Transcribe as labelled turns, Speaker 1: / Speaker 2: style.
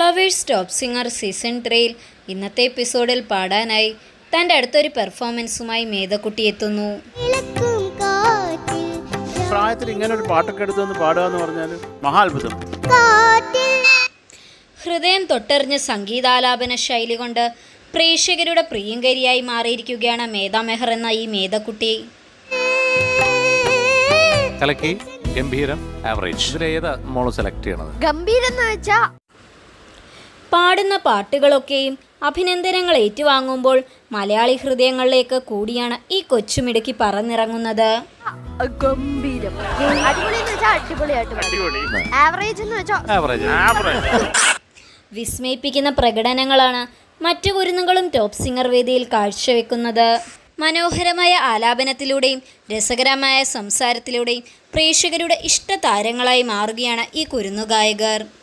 Speaker 1: flowers top singer season ത്രീയിൽ ഇന്നത്തെ എപ്പിസോഡിൽ പാടാനായി തൻ്റെ അടുത്തൊരു പെർഫോമൻസുമായി മേധക്കുട്ടി എത്തുന്നു
Speaker 2: ഇളക്കും കാറ്റിൽ
Speaker 3: പ്രായത്തിൽ ഇങ്ങനെ ഒരു പാട്ടൊക്കെ എടുത്തൊന്ന് പാടുക എന്ന് പറഞ്ഞാൽ മഹാത്ഭുതം
Speaker 2: കാറ്റിൽ
Speaker 1: ഹൃദയം തൊട്ടെറിഞ്ഞ സംഗീതാലാപന ശൈലി കൊണ്ട് പ്രേക്ഷകരുടെ പ്രിയങ്കരിയായി മാറിയിരിക്കുകയാണ് മേധ മെഹർ എന്ന ഈ മേധക്കുട്ടി
Speaker 4: കലക്കി ഗംഭീരം ആവറേജ് ഇതിലേതാ മോള് സെലക്ട് ചെയ്യണത്
Speaker 2: ഗംഭീരം എന്ന് വെച്ചാ
Speaker 1: പാടുന്ന പാട്ടുകളൊക്കെയും അഭിനന്ദനങ്ങൾ ഏറ്റുവാങ്ങുമ്പോൾ മലയാളി ഹൃദയങ്ങളിലേക്ക് കൂടിയാണ് ഈ കൊച്ചുമിടുക്കി പറന്നിറങ്ങുന്നത്
Speaker 2: ഗംഭീരം അടിപൊളി എന്ന് വെച്ചാ അടിപൊളിയായിട്ട് ആവറേജ് എന്ന് വെച്ചാ
Speaker 4: ആവറേജ്
Speaker 1: വിസ്മയിപ്പിക്കുന്ന പ്രകടനങ്ങളാണ് മറ്റു കുരുന്നുകളും ടോപ്പ് സിംഗർ വേദിയിൽ കാഴ്ചവെക്കുന്നത് മനോഹരമായ ആലാപനത്തിലൂടെയും രസകരമായ സംസാരത്തിലൂടെയും പ്രേക്ഷകരുടെ ഇഷ്ട താരങ്ങളായി മാറുകയാണ് ഈ കുരുന്നു ഗായകർ